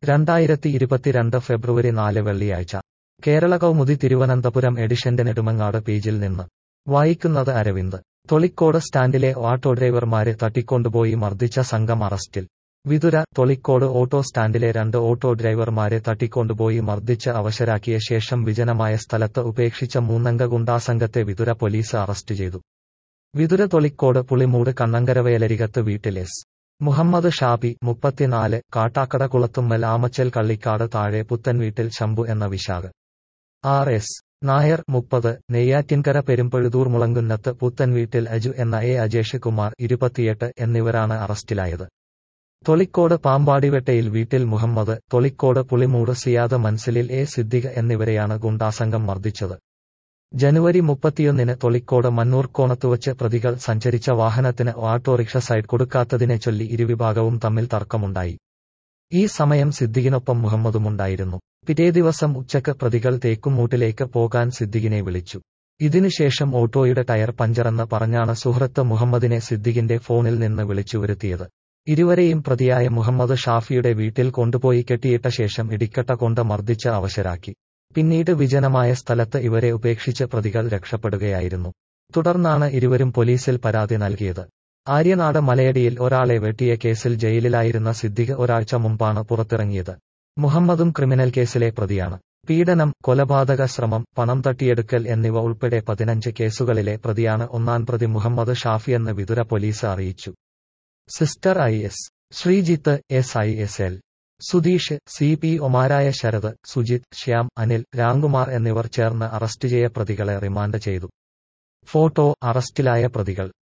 രണ്ടായിരത്തി ഇരുപത്തിരണ്ട് ഫെബ്രുവരി നാല് വെള്ളിയാഴ്ച കേരള കൗമുദി തിരുവനന്തപുരം എഡിഷന്റെ നെടുമങ്ങാട് പേജിൽ നിന്ന് വായിക്കുന്നത് അരവിന്ദ് തൊളിക്കോട് സ്റ്റാൻഡിലെ ഓട്ടോ ഡ്രൈവർമാരെ തട്ടിക്കൊണ്ടുപോയി മർദ്ദിച്ച സംഘം അറസ്റ്റിൽ വിതുര തൊളിക്കോട് ഓട്ടോ സ്റ്റാൻഡിലെ രണ്ട് ഓട്ടോ ഡ്രൈവർമാരെ തട്ടിക്കൊണ്ടുപോയി മർദ്ദിച്ച് അവശരാക്കിയ ശേഷം വിജനമായ സ്ഥലത്ത് ഉപേക്ഷിച്ച മൂന്നംഗ ഗുണ്ടാസംഘത്തെ വിതുര പോലീസ് അറസ്റ്റ് ചെയ്തു വിതുര തൊളിക്കോട് പുളിമൂട് കണ്ണങ്കരവേലരികത്ത് വീട്ടിൽ എസ് മുഹമ്മദ് ഷാബി മുപ്പത്തിനാല് കാട്ടാക്കട കുളത്തുമ്മൽ ആമച്ചൽ കള്ളിക്കാട് താഴെ പുത്തൻ വീട്ടിൽ ശംഭു എന്ന വിശാഖ് ആർ എസ് നായർ മുപ്പത് നെയ്യാറ്റിൻകര പെരുമ്പഴുതൂർ മുളങ്കുന്നത്ത് പുത്തൻ വീട്ടിൽ അജു എന്ന എ അജേഷ് കുമാർ ഇരുപത്തിയെട്ട് എന്നിവരാണ് അറസ്റ്റിലായത് തൊളിക്കോട് പാമ്പാടിവെട്ടയിൽ വീട്ടിൽ മുഹമ്മദ് തൊളിക്കോട് പുളിമൂട് സിയാദ് മൻസിലിൽ എ സിദ്ദിഖ് എന്നിവരെയാണ് ഗുണ്ടാസംഘം മർദ്ദിച്ചത് ജനുവരി മുപ്പത്തിയൊന്നിന് തൊളിക്കോട് മണ്ണൂർക്കോണത്തുവച്ച് പ്രതികൾ സഞ്ചരിച്ച വാഹനത്തിന് ഓട്ടോറിക്ഷ സൈഡ് കൊടുക്കാത്തതിനെ ചൊല്ലി ഇരുവിഭാഗവും തമ്മിൽ തർക്കമുണ്ടായി ഈ സമയം സിദ്ദിഖിനൊപ്പം മുഹമ്മദുമുണ്ടായിരുന്നു പിറ്റേ ദിവസം ഉച്ചക്ക് പ്രതികൾ തേക്കുമൂട്ടിലേക്ക് പോകാൻ സിദ്ദിഖിനെ വിളിച്ചു ഇതിനുശേഷം ഓട്ടോയുടെ ടയർ പഞ്ചറെന്ന് പറഞ്ഞാണ് സുഹൃത്ത് മുഹമ്മദിനെ സിദ്ദിഖിന്റെ ഫോണിൽ നിന്ന് വിളിച്ചുവരുത്തിയത് ഇരുവരെയും പ്രതിയായ മുഹമ്മദ് ഷാഫിയുടെ വീട്ടിൽ കൊണ്ടുപോയി കെട്ടിയിട്ട ശേഷം ഇടിക്കട്ട കൊണ്ട് മർദ്ദിച്ച് അവശരാക്കി പിന്നീട് വിജനമായ സ്ഥലത്ത് ഇവരെ ഉപേക്ഷിച്ച് പ്രതികൾ രക്ഷപ്പെടുകയായിരുന്നു തുടർന്നാണ് ഇരുവരും പോലീസിൽ പരാതി നൽകിയത് ആര്യനാട് മലയടിയിൽ ഒരാളെ വെട്ടിയ കേസിൽ ജയിലിലായിരുന്ന സിദ്ദിഖ് ഒരാഴ്ച മുമ്പാണ് പുറത്തിറങ്ങിയത് മുഹമ്മദും ക്രിമിനൽ കേസിലെ പ്രതിയാണ് പീഡനം കൊലപാതക ശ്രമം പണം തട്ടിയെടുക്കൽ എന്നിവ ഉൾപ്പെടെ പതിനഞ്ച് കേസുകളിലെ പ്രതിയാണ് ഒന്നാം പ്രതി മുഹമ്മദ് ഷാഫിയെന്ന് വിതുര പോലീസ് അറിയിച്ചു സിസ്റ്റർ I S Sreejith S I S L Sudheesh C P ഒമാരായ ശരത് സുജിത് ശ്യാം അനിൽ രാംകുമാർ എന്നിവർ ചേർന്ന് അറസ്റ്റ് ചെയ്യ പ്രതികളെ റിമാൻഡ് ചെയ്തു ഫോട്ടോ അറസ്റ്റിലായ പ്രതികൾ